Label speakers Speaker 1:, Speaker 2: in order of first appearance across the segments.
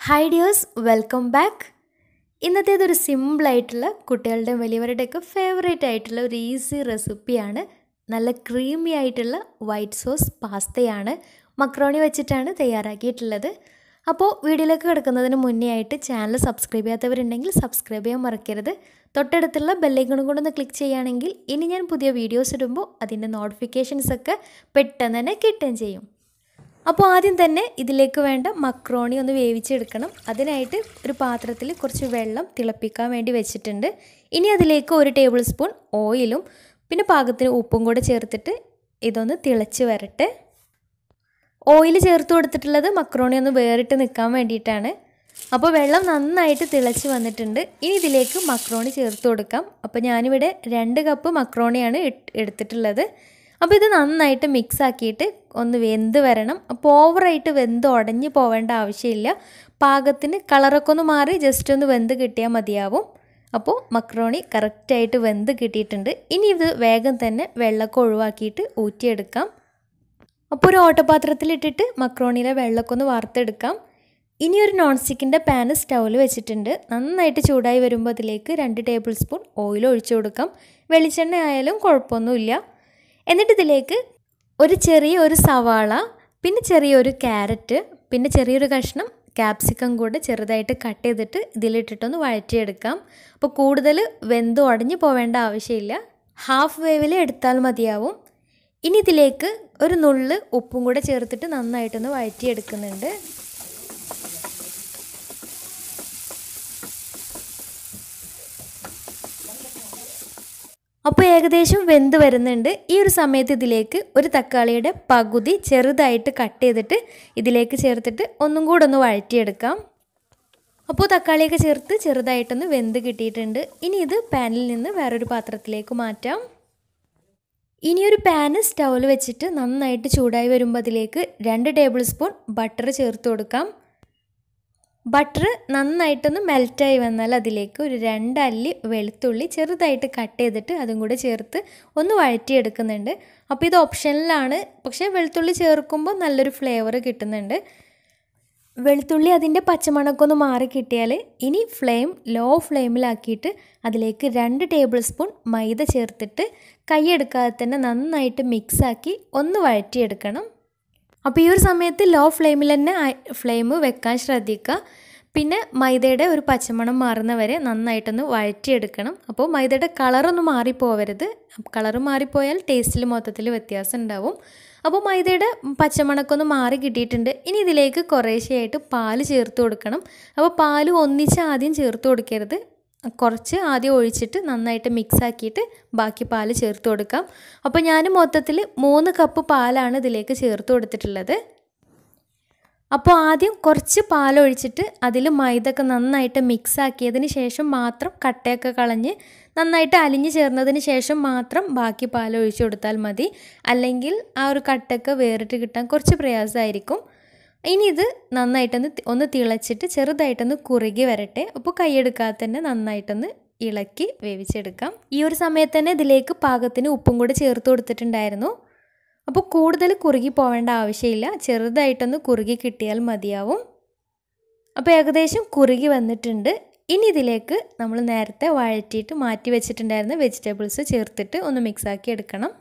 Speaker 1: hi dears welcome back ഇന്നത്തേതൊരു സിമ്പിളായിട്ടുള്ള കുട്ടികളുടെ വലിയവരുടെയൊക്കെ ഫേവറേറ്റ് ആയിട്ടുള്ള ഒരു ഈസി റെസിപ്പിയാണ് നല്ല ക്രീമി ആയിട്ടുള്ള വൈറ്റ് സോസ് പാസ്തയാണ് മക്രോണി വെച്ചിട്ടാണ് തയ്യാറാക്കിയിട്ടുള്ളത് അപ്പോൾ വീഡിയോയിലേക്ക് കിടക്കുന്നതിന് മുന്നേ ആയിട്ട് ചാനൽ സബ്സ്ക്രൈബ് ചെയ്യാത്തവരുണ്ടെങ്കിൽ സബ്സ്ക്രൈബ് ചെയ്യാൻ മറക്കരുത് തൊട്ടടുത്തുള്ള ബെല്ലൈക്കണും കൂടെ ഒന്ന് ക്ലിക്ക് ചെയ്യുകയാണെങ്കിൽ ഇനി ഞാൻ പുതിയ വീഡിയോസ് ഇടുമ്പോൾ അതിൻ്റെ നോട്ടിഫിക്കേഷൻസ് ഒക്കെ പെട്ടെന്ന് തന്നെ കിട്ടുകയും ചെയ്യും അപ്പോൾ ആദ്യം തന്നെ ഇതിലേക്ക് വേണ്ട മക്രോണി ഒന്ന് വേവിച്ചെടുക്കണം അതിനായിട്ട് ഒരു പാത്രത്തിൽ കുറച്ച് വെള്ളം തിളപ്പിക്കാൻ വേണ്ടി വെച്ചിട്ടുണ്ട് ഇനി അതിലേക്ക് ഒരു ടേബിൾ സ്പൂൺ ഓയിലും പിന്നെ പാകത്തിന് ഉപ്പും കൂടെ ചേർത്തിട്ട് ഇതൊന്ന് തിളച്ച് വരട്ടെ ഓയിൽ ചേർത്ത് കൊടുത്തിട്ടുള്ളത് മക്രോണി ഒന്ന് വേറിട്ട് നിൽക്കാൻ വേണ്ടിയിട്ടാണ് അപ്പോൾ വെള്ളം നന്നായിട്ട് തിളച്ച് വന്നിട്ടുണ്ട് ഇനി ഇതിലേക്ക് മക്രോണി ചേർത്ത് കൊടുക്കാം അപ്പോൾ ഞാനിവിടെ രണ്ട് കപ്പ് മക്രോണിയാണ് എടുത്തിട്ടുള്ളത് അപ്പോൾ ഇത് നന്നായിട്ട് മിക്സ് ആക്കിയിട്ട് ഒന്ന് വെന്ത് വരണം അപ്പോൾ ഓവറായിട്ട് വെന്ത് ഉടഞ്ഞു പോവേണ്ട ആവശ്യമില്ല പാകത്തിന് കളറൊക്കെ ഒന്ന് മാറി ജസ്റ്റ് ഒന്ന് വെന്ത് കിട്ടിയാൽ മതിയാവും അപ്പോൾ മക്രോണി കറക്റ്റായിട്ട് വെന്ത് കിട്ടിയിട്ടുണ്ട് ഇനി ഇത് വേഗം തന്നെ വെള്ളമൊക്കെ ഒഴിവാക്കിയിട്ട് ഊറ്റിയെടുക്കാം അപ്പോൾ ഒരു ഓട്ടപാത്രത്തിലിട്ടിട്ട് മക്രോണിയിലെ വെള്ളമൊക്കെ ഒന്ന് വാർത്തെടുക്കാം ഇനി ഒരു നോൺ സ്റ്റിക്കിൻ്റെ പാന് സ്റ്റൗവിൽ വെച്ചിട്ടുണ്ട് നന്നായിട്ട് ചൂടായി വരുമ്പോൾ അതിലേക്ക് രണ്ട് ടേബിൾ സ്പൂൺ ഓയിൽ ഒഴിച്ചു കൊടുക്കാം വെളിച്ചെണ്ണ ആയാലും കുഴപ്പമൊന്നുമില്ല എന്നിട്ട് ഇതിലേക്ക് ഒരു ചെറിയ ഒരു സവാള പിന്നെ ചെറിയൊരു ക്യാരറ്റ് പിന്നെ ചെറിയൊരു കഷ്ണം ക്യാപ്സിക്കം കൂടെ ചെറുതായിട്ട് കട്ട് ചെയ്തിട്ട് ഇതിലിട്ടിട്ടൊന്ന് വഴറ്റിയെടുക്കാം അപ്പോൾ കൂടുതൽ വെന്ത് ഉടഞ്ഞു പോവേണ്ട ആവശ്യമില്ല ഹാഫ് വേവിൽ എടുത്താൽ മതിയാവും ഇനി ഇതിലേക്ക് ഒരു നുള്ള് ഉപ്പും കൂടെ ചേർത്തിട്ട് നന്നായിട്ടൊന്ന് വഴറ്റിയെടുക്കുന്നുണ്ട് അപ്പോൾ ഏകദേശം വെന്ത് വരുന്നുണ്ട് ഈ ഒരു സമയത്ത് ഇതിലേക്ക് ഒരു തക്കാളിയുടെ പകുതി ചെറുതായിട്ട് കട്ട് ചെയ്തിട്ട് ഇതിലേക്ക് ചേർത്തിട്ട് ഒന്നും കൂടെ ഒന്ന് വഴറ്റിയെടുക്കാം അപ്പോൾ തക്കാളിയൊക്കെ ചേർത്ത് ചെറുതായിട്ടൊന്ന് വെന്ത് കിട്ടിയിട്ടുണ്ട് ഇനി ഇത് പാനിൽ നിന്ന് വേറൊരു പാത്രത്തിലേക്ക് മാറ്റാം ഇനിയൊരു പാന് സ്റ്റൗവിൽ വെച്ചിട്ട് നന്നായിട്ട് ചൂടായി വരുമ്പോൾ അതിലേക്ക് രണ്ട് ടേബിൾ സ്പൂൺ ബട്ടർ ചേർത്ത് കൊടുക്കാം ബട്ടർ നന്നായിട്ടൊന്ന് മെൽറ്റായി വന്നാൽ അതിലേക്ക് ഒരു രണ്ടല്ലി വെളുത്തുള്ളി ചെറുതായിട്ട് കട്ട് ചെയ്തിട്ട് അതും കൂടെ ചേർത്ത് ഒന്ന് വഴറ്റിയെടുക്കുന്നുണ്ട് അപ്പോൾ ഇത് ഓപ്ഷനിലാണ് പക്ഷേ വെളുത്തുള്ളി ചേർക്കുമ്പോൾ നല്ലൊരു ഫ്ലേവർ കിട്ടുന്നുണ്ട് വെളുത്തുള്ളി അതിൻ്റെ പച്ചമണക്കം ഒന്ന് മാറി കിട്ടിയാൽ ഇനി ഫ്ലെയിം ലോ ഫ്ലെയിമിലാക്കിയിട്ട് അതിലേക്ക് രണ്ട് ടേബിൾ സ്പൂൺ മൈദ ചേർത്തിട്ട് കൈയെടുക്കാതെ തന്നെ നന്നായിട്ട് മിക്സാക്കി ഒന്ന് വഴറ്റിയെടുക്കണം അപ്പോൾ ഈ ഒരു സമയത്ത് ലോ ഫ്ലെയിമിൽ തന്നെ ഫ്ലെയിം വെക്കാൻ ശ്രദ്ധിക്കുക പിന്നെ മൈദയുടെ ഒരു പച്ചമണം മാറുന്ന വരെ നന്നായിട്ടൊന്ന് വഴറ്റിയെടുക്കണം അപ്പോൾ മൈദയുടെ കളറൊന്നും മാറിപ്പോവരുത് കളറ് മാറിപ്പോയാൽ ടേസ്റ്റിൽ മൊത്തത്തിൽ വ്യത്യാസം ഉണ്ടാവും അപ്പോൾ മൈദയുടെ പച്ചമണക്കൊന്ന് മാറി കിട്ടിയിട്ടുണ്ട് ഇനി ഇതിലേക്ക് കുറേശ്ശെയായിട്ട് പാല് ചേർത്ത് കൊടുക്കണം അപ്പോൾ പാല് ഒന്നിച്ച് ആദ്യം ചേർത്ത് കൊടുക്കരുത് കുറച്ച് ആദ്യം ഒഴിച്ചിട്ട് നന്നായിട്ട് മിക്സ് ആക്കിയിട്ട് ബാക്കി പാല് ചേർത്ത് കൊടുക്കാം അപ്പോൾ ഞാൻ മൊത്തത്തിൽ മൂന്ന് കപ്പ് പാലാണ് ഇതിലേക്ക് ചേർത്ത് കൊടുത്തിട്ടുള്ളത് അപ്പോൾ ആദ്യം കുറച്ച് പാലൊഴിച്ചിട്ട് അതിൽ മൈദൊക്കെ നന്നായിട്ട് മിക്സ് ആക്കിയതിന് ശേഷം മാത്രം കട്ടയൊക്കെ കളഞ്ഞ് നന്നായിട്ട് അലിഞ്ഞ് ചേർന്നതിന് ശേഷം മാത്രം ബാക്കി പാൽ ഒഴിച്ചു കൊടുത്താൽ മതി അല്ലെങ്കിൽ ആ ഒരു കട്ടയൊക്കെ വേറിട്ട് കിട്ടാൻ കുറച്ച് പ്രയാസമായിരിക്കും ഇനി ഇത് നന്നായിട്ടൊന്ന് ഒന്ന് തിളച്ചിട്ട് ചെറുതായിട്ടൊന്ന് കുറുകി വരട്ടെ അപ്പോൾ കൈയെടുക്കാതെ തന്നെ നന്നായിട്ടൊന്ന് ഇളക്കി വേവിച്ചെടുക്കാം ഈ ഒരു സമയത്ത് തന്നെ ഇതിലേക്ക് പാകത്തിന് ഉപ്പും കൂടെ ചേർത്ത് കൊടുത്തിട്ടുണ്ടായിരുന്നു അപ്പോൾ കൂടുതൽ കുറുകി പോവേണ്ട ആവശ്യമില്ല ചെറുതായിട്ടൊന്ന് കുറുകി കിട്ടിയാൽ മതിയാവും അപ്പോൾ ഏകദേശം കുറുകി വന്നിട്ടുണ്ട് ഇനി ഇതിലേക്ക് നമ്മൾ നേരത്തെ വഴറ്റിയിട്ട് മാറ്റി വെച്ചിട്ടുണ്ടായിരുന്ന വെജിറ്റബിൾസ് ചേർത്തിട്ട് ഒന്ന് മിക്സാക്കി എടുക്കണം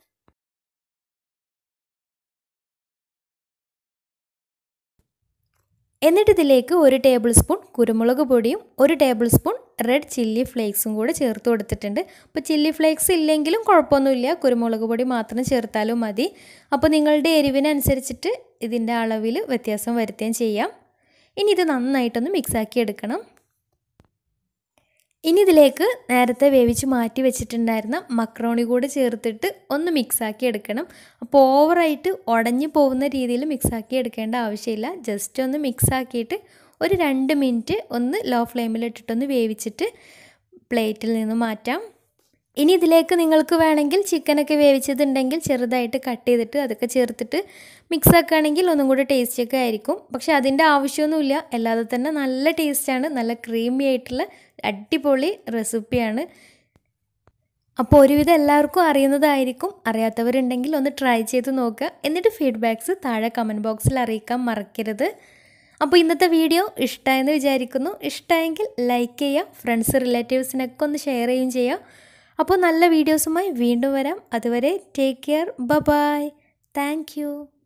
Speaker 1: എന്നിട്ട് ഇതിലേക്ക് ഒരു ടേബിൾ സ്പൂൺ കുരുമുളക് പൊടിയും ഒരു ടേബിൾ സ്പൂൺ റെഡ് ചില്ലി ഫ്ലേക്സും കൂടെ ചേർത്ത് കൊടുത്തിട്ടുണ്ട് അപ്പോൾ ചില്ലി ഫ്ലേക്സ് ഇല്ലെങ്കിലും കുഴപ്പമൊന്നുമില്ല കുരുമുളക് പൊടി മാത്രം ചേർത്താലും മതി അപ്പോൾ നിങ്ങളുടെ എരിവിനനുസരിച്ചിട്ട് ഇതിൻ്റെ അളവിൽ വ്യത്യാസം വരുത്തുകയും ചെയ്യാം ഇനി ഇത് നന്നായിട്ടൊന്ന് മിക്സാക്കി എടുക്കണം ഇനി ഇതിലേക്ക് നേരത്തെ വേവിച്ച് മാറ്റി വെച്ചിട്ടുണ്ടായിരുന്ന മക്രോണി കൂടെ ചേർത്തിട്ട് ഒന്ന് മിക്സാക്കി എടുക്കണം അപ്പോൾ ഓവറായിട്ട് ഉടഞ്ഞു പോകുന്ന രീതിയിൽ മിക്സാക്കി എടുക്കേണ്ട ആവശ്യമില്ല ജസ്റ്റ് ഒന്ന് മിക്സാക്കിയിട്ട് ഒരു രണ്ട് മിനിറ്റ് ഒന്ന് ലോ ഫ്ലെയിമിലിട്ടിട്ടൊന്ന് വേവിച്ചിട്ട് പ്ലേറ്റിൽ നിന്ന് മാറ്റാം ഇനി ഇതിലേക്ക് നിങ്ങൾക്ക് വേണമെങ്കിൽ ചിക്കനൊക്കെ വേവിച്ചതുണ്ടെങ്കിൽ ചെറുതായിട്ട് കട്ട് ചെയ്തിട്ട് അതൊക്കെ ചേർത്തിട്ട് മിക്സ് ആക്കുകയാണെങ്കിൽ ഒന്നും കൂടി ടേസ്റ്റിയൊക്കെ ആയിരിക്കും പക്ഷേ അതിൻ്റെ ആവശ്യമൊന്നുമില്ല അല്ലാതെ തന്നെ നല്ല ടേസ്റ്റാണ് നല്ല ക്രീമി ആയിട്ടുള്ള അടിപൊളി റെസിപ്പിയാണ് അപ്പോൾ ഒരുവിധം എല്ലാവർക്കും അറിയുന്നതായിരിക്കും അറിയാത്തവരുണ്ടെങ്കിൽ ഒന്ന് ട്രൈ ചെയ്ത് നോക്കുക എന്നിട്ട് ഫീഡ്ബാക്ക്സ് താഴെ കമൻറ്റ് ബോക്സിൽ അറിയിക്കാൻ മറക്കരുത് അപ്പോൾ ഇന്നത്തെ വീഡിയോ ഇഷ്ടമായെന്ന് വിചാരിക്കുന്നു ഇഷ്ടമായെങ്കിൽ ലൈക്ക് ചെയ്യുക ഫ്രണ്ട്സ് റിലേറ്റീവ്സിനൊക്കെ ഒന്ന് ഷെയർ ചെയ്യുകയും ചെയ്യുക അപ്പോൾ നല്ല വീഡിയോസുമായി വീണ്ടും വരാം അതുവരെ ടേക്ക് കെയർ ബ ബായ് താങ്ക്